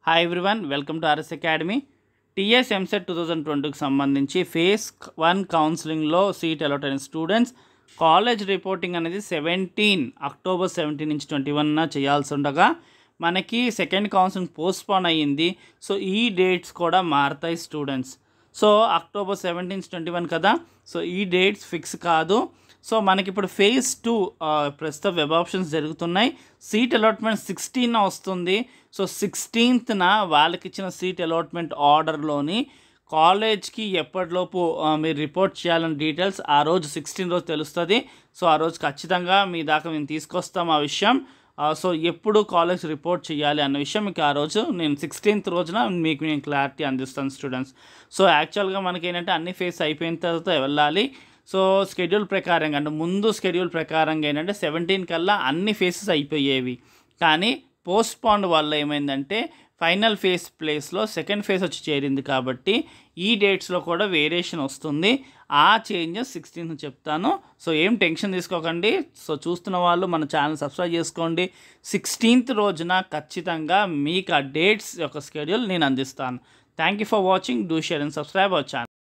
hi everyone welcome to RS academy TS EAMCET two thousand ట్వంటీకి సంబంధించి phase one కౌన్సిలింగ్లో seat allot అయిన students college reporting అనేది seventeen October seventeen నుంచి twenty వన్న చేయాల్సి ఉండగా మనకి సెకండ్ కౌన్సిలింగ్ పోస్ట్పోన్ అయ్యింది సో ఈ డేట్స్ కూడా మారుతాయి students so October seventeen twenty one కదా సో ఈ డేట్స్ ఫిక్స్ కాదు సో మనకి ఇప్పుడు ఫేజ్ టూ ప్రస్తుత వెబ్ ఆప్షన్స్ జరుగుతున్నాయి సీట్ అలాట్మెంట్ సిక్స్టీన్ వస్తుంది సో సిక్స్టీన్త్న వాళ్ళకి ఇచ్చిన సీట్ అలాట్మెంట్ ఆర్డర్లోని కాలేజ్కి ఎప్పటిలోపు ఆ, మీరు రిపోర్ట్ చేయాలని డీటెయిల్స్ ఆ రోజు సిక్స్టీన్ రోజు తెలుస్తుంది సో ఆ రోజు ఖచ్చితంగా మీ దాకా మేము తీసుకొస్తాం ఆ విషయం ఆ, సో ఎప్పుడు కాలేజ్ రిపోర్ట్ చేయాలి అన్న విషయం మీకు ఆ రోజు నేను సిక్స్టీన్త్ రోజున మీకు నేను క్లారిటీ అందిస్తాను స్టూడెంట్స్ సో యాక్చువల్గా మనకి ఏంటంటే అన్ని ఫేస్ అయిపోయిన తర్వాత వెళ్ళాలి సో స్కెడ్యూల్ ప్రకారంగా అంటే ముందు స్కెడ్యూల్ ప్రకారంగా ఏంటంటే సెవెంటీన్ కల్లా అన్ని ఫేసెస్ అయిపోయేవి కానీ పోస్ట్ పాండ్ వల్ల ఏమైందంటే ఫైనల్ ఫేస్ ప్లేస్లో సెకండ్ ఫేస్ వచ్చి చేరింది కాబట్టి ఈ డేట్స్లో కూడా వేరియేషన్ వస్తుంది ఆ చేంజెస్ సిక్స్టీన్త్ చెప్తాను సో ఏం టెన్షన్ తీసుకోకండి సో చూస్తున్న వాళ్ళు మన ఛానల్ సబ్స్క్రైబ్ చేసుకోండి సిక్స్టీన్త్ రోజున ఖచ్చితంగా మీకు ఆ డేట్స్ యొక్క స్కెడ్యూల్ నేను అందిస్తాను thank you for watching do share and subscribe our channel